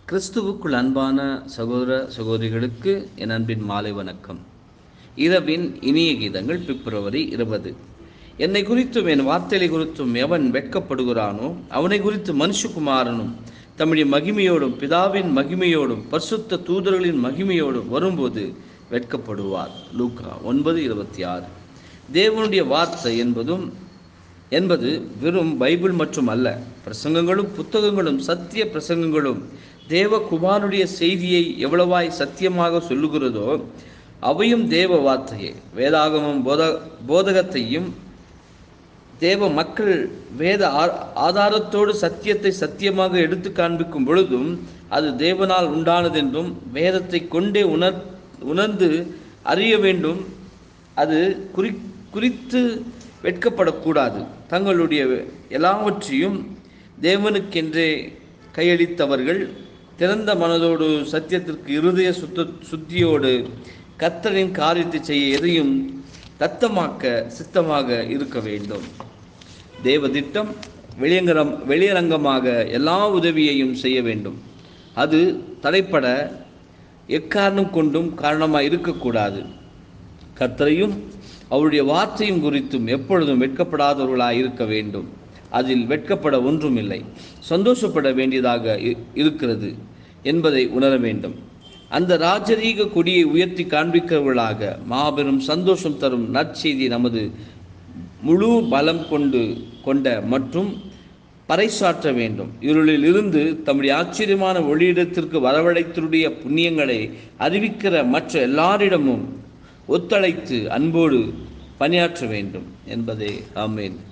கிறிஸ்துவுக்குள் அன்பான சகோதர சகோதரிகளுக்கு என் அன்பின் மாலை வணக்கம் இரவின் இனிய கீதங்கள் பிப்ரவரி இருபது என்னை குறித்தும் என் வார்த்தைகளை குறித்தும் எவன் வெட்கப்படுகிறானோ அவனை குறித்து மனுஷகுமாரனும் தம்முடைய மகிமையோடும் பிதாவின் மகிமையோடும் பரிசுத்த தூதர்களின் மகிமையோடும் வரும்போது வெட்கப்படுவார் லூக்கா ஒன்பது இருபத்தி ஆறு தேவனுடைய வார்த்தை என்பதும் என்பது வெறும் பைபிள் மற்றும் அல்ல பிரசங்கங்களும் புத்தகங்களும் சத்திய பிரசங்கங்களும் தேவகுமாரனுடைய செய்தியை எவ்வளவாய் சத்தியமாக சொல்லுகிறதோ அவையும் தேவ வார்த்தையே வேதாகமம் போத போதகத்தையும் தேவ மக்கள் வேத ஆ- ஆதாரத்தோடு சத்தியத்தை சத்தியமாக எடுத்து காண்பிக்கும் பொழுதும் அது தேவனால் உண்டானதென்றும் வேதத்தை கொண்டே உணர் உணர்ந்து அறிய வேண்டும் அது குறி குறித்து வெட்கப்படக்கூடாது தங்களுடைய எல்லாவற்றையும் தேவனுக்கென்றே கையளித்தவர்கள் திறந்த மனதோடு சத்தியத்திற்கு இருதய சுத்த சுத்தியோடு கர்த்தரின் காரியத்தை செய்ய எதையும் தத்தமாக்க சித்தமாக இருக்க வேண்டும் தேவ திட்டம் வெளியங்கரம் வெளியரங்கமாக எல்லா உதவியையும் செய்ய வேண்டும் அது தடைப்பட எக்காரணம் கொண்டும் காரணமாக இருக்கக்கூடாது கர்த்தரையும் அவருடைய வார்த்தையும் குறித்தும் எப்பொழுதும் வெட்கப்படாதவர்களாய் இருக்க வேண்டும் அதில் வெட்கப்பட ஒன்றுமில்லை சந்தோஷப்பட வேண்டியதாக இ- இருக்கிறது என்பதை உணர வேண்டும் அந்த ராஜரீக கொடியை உயர்த்தி காண்பிக்கிறவர்களாக மாபெரும் சந்தோஷம் தரும் நற்செய்தி நமது முழு பலம் கொண்டு கொண்ட மற்றும் பறைசாற்ற வேண்டும் இருளில் இருந்து தம்முடைய ஆச்சரியமான ஒளியிடத்திற்கு வரவழைத்தருடைய புண்ணியங்களை அறிவிக்கிற மற்ற எல்லாரிடமும் ஒத்துழைத்து அன்போடு பணியாற்ற வேண்டும் என்பதே ஆமேன்